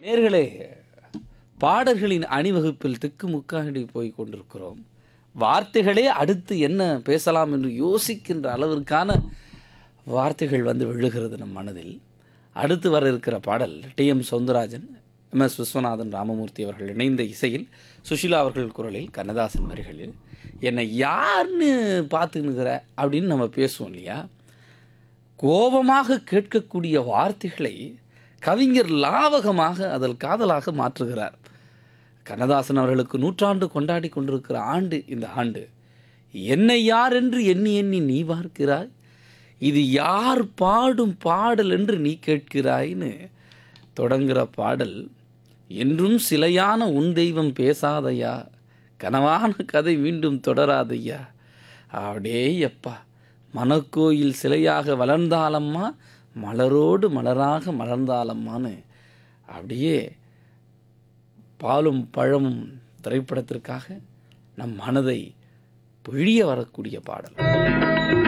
நேர்களே பாடல்களின் அணிவகுப்பில் திக்குமுக்காடி போய் கொண்டிருக்கிறோம் வார்த்தைகளே அடுத்து என்ன பேசலாம் என்று யோசிக்கின்ற அளவிற்கான வார்த்தைகள் வந்து விழுகிறது நம் மனதில் அடுத்து வர இருக்கிற பாடல் T M Soundararajan M S Viswanathan Ramamoorthy அவர்கள் இணைந்த இசையில் சுஷிலா அவர்கள் குரலில் கண்ணதாசன் வரிகளில் என்னை யாருன்னு பார்த்துன்னுக்கிற அப்படின்னு நம்ம பேசுவோம் இல்லையா கோபமாக கேட்கக்கூடிய வார்த்தைகளை கவிஞர் லாவகமாக அதில் காதலாக மாற்றுகிறார் கண்ணதாசன் அவர்களுக்கு நூற்றாண்டு கொண்டாடி கொண்டிருக்கிற ஆண்டு இந்த ஆண்டு என்னை யார் என்று எண்ணி எண்ணி நீ பார்க்கிறாய் இது யார் பாடும் பாடல் என்று நீ கேட்கிறாய்ன்னு தொடங்குகிற பாடல் என்றும் சிலையான உன் தெய்வம் பேசாதையா கனவான கதை மீண்டும் தொடராதையா அப்படியே எப்பா மனக்கோயில் சிலையாக வளர்ந்தாலம்மா மலரோடு மலராக மலர்ந்தாலம்மான்னு அப்படியே பாலும் பழமும் திரைப்படத்திற்காக நம் மனதை பொழிய வரக்கூடிய பாடல்